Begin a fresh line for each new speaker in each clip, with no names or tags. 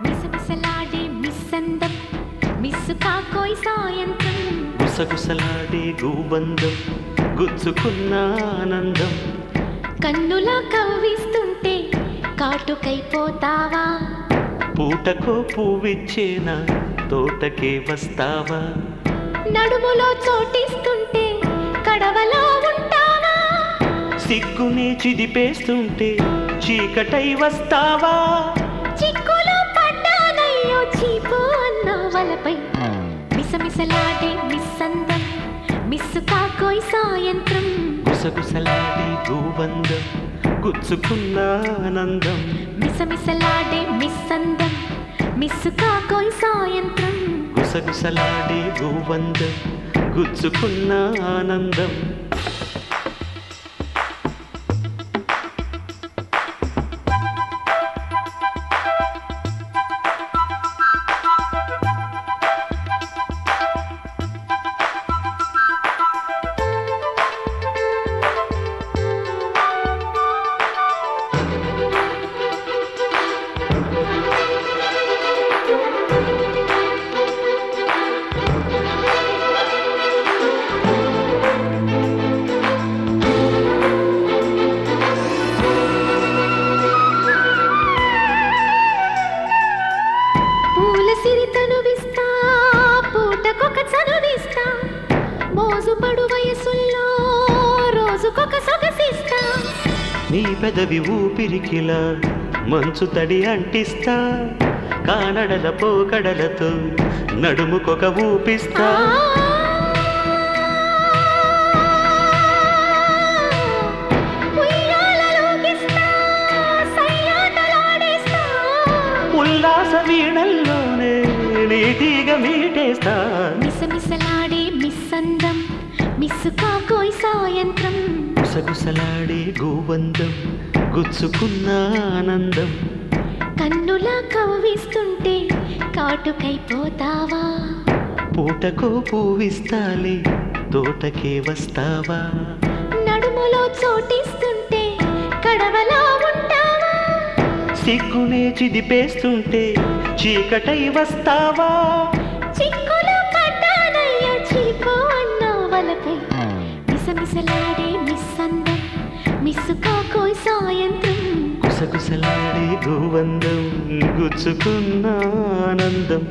మిసమిసలాడే మిస్సందం miss కాకోయ్ సాయంత్రం
గుసగుసలాడే గోబంధం గుచ్చుకున్న ఆనందం
కన్నులా కవ్విస్తుంటే కాటుకైపోతావా
పూటకో పువ్విచ్చేనా తోటకే వస్తావా
నడుములో చోటిస్తుంటే కడవలో ఉంటావా
సిగ్గునే చిదిపేస్తుంటే చీకటై వస్తావా
చిక్కులో పడ్డానయ్యో చీపు అన్న వలపై మిసమిసలాడే మిస్సందం మిస్సు కాకోయ్ సాయంత్రం
గుసగుసలాడే గోబంధం గుచ్చుకున్న ఆనందం
మిసమిసలాడే మిస్సందం మిస్సు కాకోయ్ సాయంత్రం
గుసగుసలాడే గోబంధం గుచ్చుకున్న ఆనందం
పూల సిరి తనువిస్తా పూటకొక చనువిస్తా మోజుపడు వయసుల్లో రోజుకొక సొగసిస్తా
నీ పెదవి ఊపిరికిలా మంచు తడి అంటిస్తా కానడల పోకడలతో నడుముకొక ఊపిస్తా
ఉయ్యాలలోగిస్తా, సయ్యాటలాడేస్తా.
ఉల్లాస వీణల్లోనే నీటిగా మీటేస్తా
మిసమిసలాడే మిస్సందం మిస్సు కాకోయ్ సాయంత్రం
గుసగుసలాడే గోవందం గుచ్చుకున్న ఆనందం
కన్నులా కవ్విస్తుంటే కాటుకైపోతావా
పూటకో పూవిస్తాలే తోటకే వస్తావా
నడుములో చోటిస్తుంటే కడవలా ఉంటావా
సిగ్గునే చిదిపేస్తుంటే చీకటై వస్తావా
చిక్కులు పడ్డానయ్యో చీపు అన్న వలపై మిసమిసలాడే మిస్సందం మిస్సు కాకోయ్ సాయంత్రం
గుసగుసలాడే గోవందం గుచ్చుకున్న ఆనందం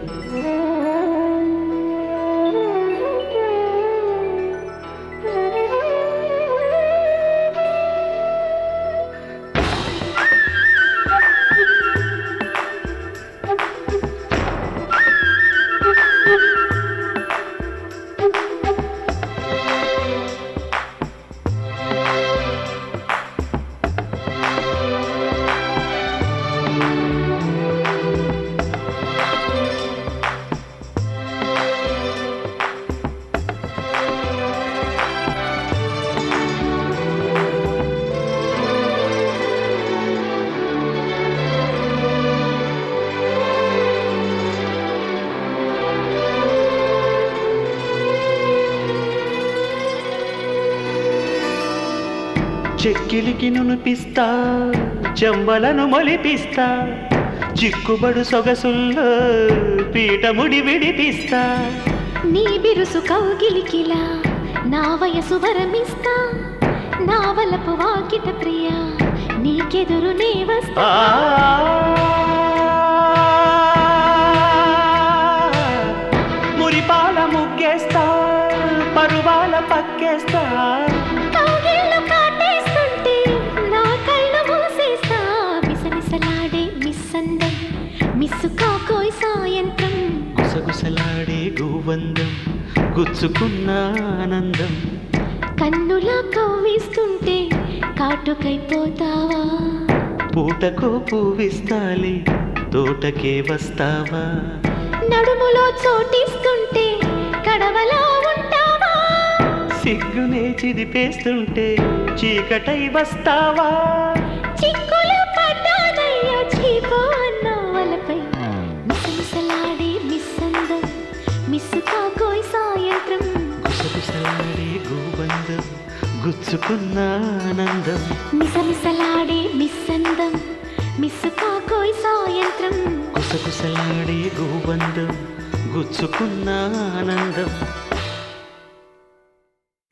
చెక్కిలికి నునిపిస్తా చెంబలను మొలిపిస్తా చిక్కుబడు సొగసుల్లో పీటముడి విడిపిస్తా
నీ బిరుసు కౌగిలికిలా నా వయసు వరమిస్తా నా వలపు వాకిట ప్రియా నీకెదురు నే వస్తా
ఆ మురిపాల ముగ్గేస్తా పరువాల పక్కేస్తా
కౌగిళ్ళు కాటేస్తుంటే నా కళ్ళు మూసేస్తా మిసమిసలాడే మిస్సందం మిస్సు కాకోయ్ సాయంత్రం
గుసగుసలాడే గోవందం గుచ్చుకున్న ఆనందం
కన్నులా కవ్విస్తుంటే కాటుకైపోతావా
పూటకో పూవిస్తాలి తోటకే వస్తావా
నడుములో చోటిస్తుంటే కడవలో ఉంటావా
సిగ్గునే చిదిపేస్తుంటే చీకటై వస్తావా
చిక్కులు పడ్డానయ్యో చీపు అన్న వలపై మిసమిసలాడే మిస్సందం మిస్సు కాకోయ్ సాయంత్రం
గుసగుసలాడే గోబంధం గుచ్చుకున్న ఆనందం
మిసమిసలాడే మిస్సందం మిస్సు కాకోయ్ సాయంత్రం
గుస గుసగుసలాడే గోబంధం గుచ్చుకున్న ఆనందం